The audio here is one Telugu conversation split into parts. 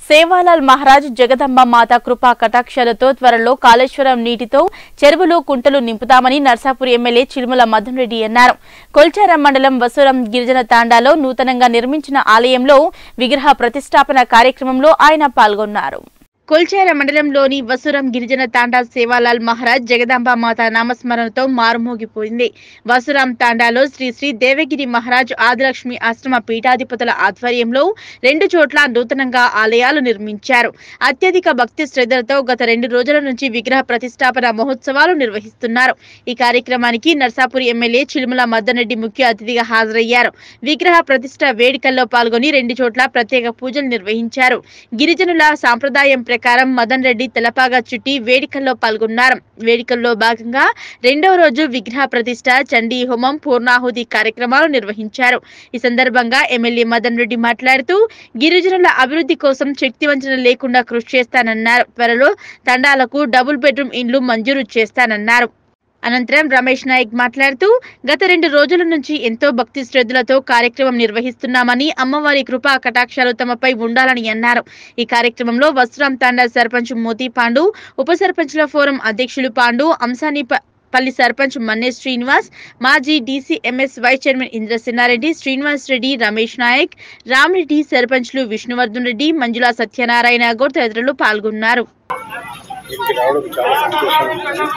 సేవాలాల్ మహారాజ్ జగదంబ మాత కృపా కటాక్షాలతో త్వరలో కాళేశ్వరం నీటితో చెరువులు కుంటలు నింపుతామని నర్సాపూర్ ఎమ్మెల్యే చిలుమల మదన్ రెడ్డి అన్నారు కొల్చారం మండలం వసూరం గిరిజన తాండాలో నూతనంగా నిర్మించిన ఆలయంలో విగ్రహ ప్రతిష్టాపన కార్యక్రమంలో ఆయన పాల్గొన్నారు కొల్చేర మండలంలోని వసురం గిరిజన తాండా సేవాలాల్ మహారాజ్ జగదాంబ మాత నామస్మరణతో మారుమోగిపోయింది వసురాం తాండాలో శ్రీ శ్రీ దేవగిరి మహారాజ్ ఆదిలక్ష్మి ఆశ్రమ పీఠాధిపతుల ఆధ్వర్యంలో రెండు చోట్ల నూతనంగా ఆలయాలు నిర్మించారు అత్యధిక భక్తి శ్రద్ధలతో గత రెండు రోజుల నుంచి విగ్రహ ప్రతిష్టాపన మహోత్సవాలు నిర్వహిస్తున్నారు ఈ కార్యక్రమానికి నర్సాపూర్ ఎమ్మెల్యే చిలుమల మద్దనరెడ్డి ముఖ్య అతిథిగా హాజరయ్యారు విగ్రహ ప్రతిష్ట వేడుకల్లో పాల్గొని రెండు చోట్ల ప్రత్యేక పూజలు నిర్వహించారు గిరిజనుల సాంప్రదాయం ప్రకారం మదన్ రెడ్డి తెలపాగా చుట్టి వేడుకల్లో పాల్గొన్నారు వేడుకల్లో భాగంగా రెండవ రోజు విగ్రహ ప్రతిష్ట చండీ హోమం పూర్ణాహుతి కార్యక్రమాలు నిర్వహించారు ఈ సందర్భంగా ఎమ్మెల్యే మదన్ రెడ్డి మాట్లాడుతూ గిరిజనుల అభివృద్ధి కోసం శక్తివంచన లేకుండా కృషి చేస్తానన్నారు త్వరలో తండాలకు డబుల్ బెడ్రూమ్ ఇండ్లు మంజూరు చేస్తానన్నారు అనంతరం రమేష్ నాయక్ మాట్లాడుతూ గత రెండు రోజుల నుంచి ఎంతో భక్తి శ్రద్ధలతో కార్యక్రమం నిర్వహిస్తున్నామని అమ్మవారి కృపా కటాక్షాలు తమపై ఉండాలని అన్నారు ఈ కార్యక్రమంలో వస్త్రాం తాండా సర్పంచ్ మోతీ పాండు ఉప సర్పంచ్ల ఫోరం అధ్యక్షులు పాండు అంశాని పల్లి సర్పంచ్ మన్నే శ్రీనివాస్ మాజీ DCMS vice chairman Indrasenareddy Srinivas Reddy Ramesh Naik Ramireddy సర్పంచ్లు విష్ణువర్ధన్ రెడ్డి మంజుల సత్యనారాయణ గౌడ్ తదితరులు పాల్గొన్నారు ఇక్కడికి రావడం చాలా సంతోషంగా ఉంది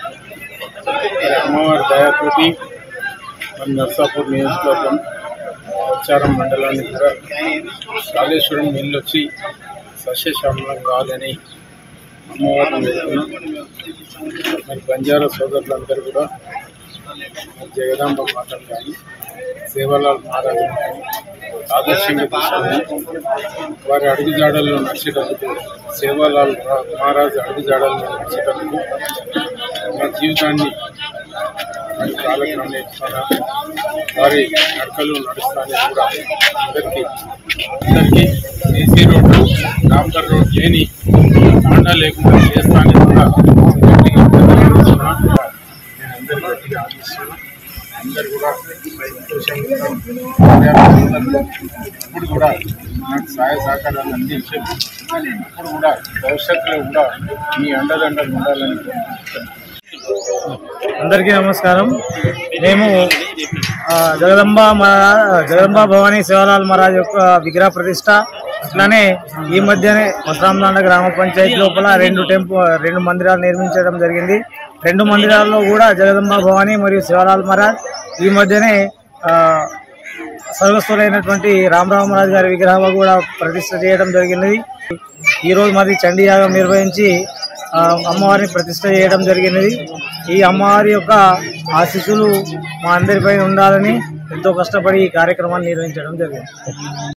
మరి అమ్మవారి దయాకృతి మన నర్సాపూర్ నియోజకవర్గం వచ్చారం మండలానికి కూడా కాళేశ్వరం నీళ్ళు వచ్చి సస్యశ్యామలం కావాలని అమ్మవారిని వేడుకున్నాం మరి బంజారా సోదరులందరూ కూడా మరి జగదాంబ మాటలు కానీ సేవలాల్ మహారాజు కానీ ఆదర్శంగా తీసుకొని వారి అడుగుజాడల్లో నడిచేటందుకు సేవాలాల్ మహారాజు అడుగుజాడల్లో నడిచేటందుకు మా జీవితాన్ని మరి కాలక్రమం నేర్చుకున్నా వారి నడకలు నడుస్తానే కూడా అందరికీ అందరికీ ఏసీ రోడ్డు డాంబర్ రోడ్ లేని తాండా లేకుండా చేస్తానని కూడా గట్టిగా ప్రతిపాదిస్తున్నా. నేను అందరికీ గట్టిగా ఆశిస్తున్నాను అందరు కూడా సంతోషంగా ఉన్నారు. ఇప్పుడు కూడా నాకు సహాయ సహకారాలు అందించి ఇప్పుడు కూడా భవిష్యత్తులో కూడా మీ అండదండలు ఉండాలని కోరుకుంటున్నాను. అందరికీ నమస్కారం మేము ఆ, జగదంబ మహా- జగదంబ భవానీ శివలాల్ మహారాజ్ యొక్క విగ్రహ ప్రతిష్ట అట్లానే ఈ మధ్యనే వసరాందాండ గ్రామ పంచాయతీ లోపల రెండు టెంపు రెండు మందిరాలు నిర్మించడం జరిగింది రెండు మందిరాల్లో కూడా జగదంబ భవానీ మరియు శివలాల్ మహారాజ్ ఈ మధ్యనే ఆ, స్వర్గస్థులైనటువంటి రామరామరాజు గారి విగ్రహం కూడా ప్రతిష్ట చేయడం జరిగినది ఈ రోజు మరి చండీ యాగం నిర్వహించి ఆ, అమ్మవారిని ప్రతిష్ట చేయడం జరిగినది ఈ అమ్మవారి యొక్క ఆశీస్సులు మా అందరిపై ఉండాలని ఎంతో కష్టపడి ఈ కార్యక్రమాన్ని నిర్వహించడం జరిగింది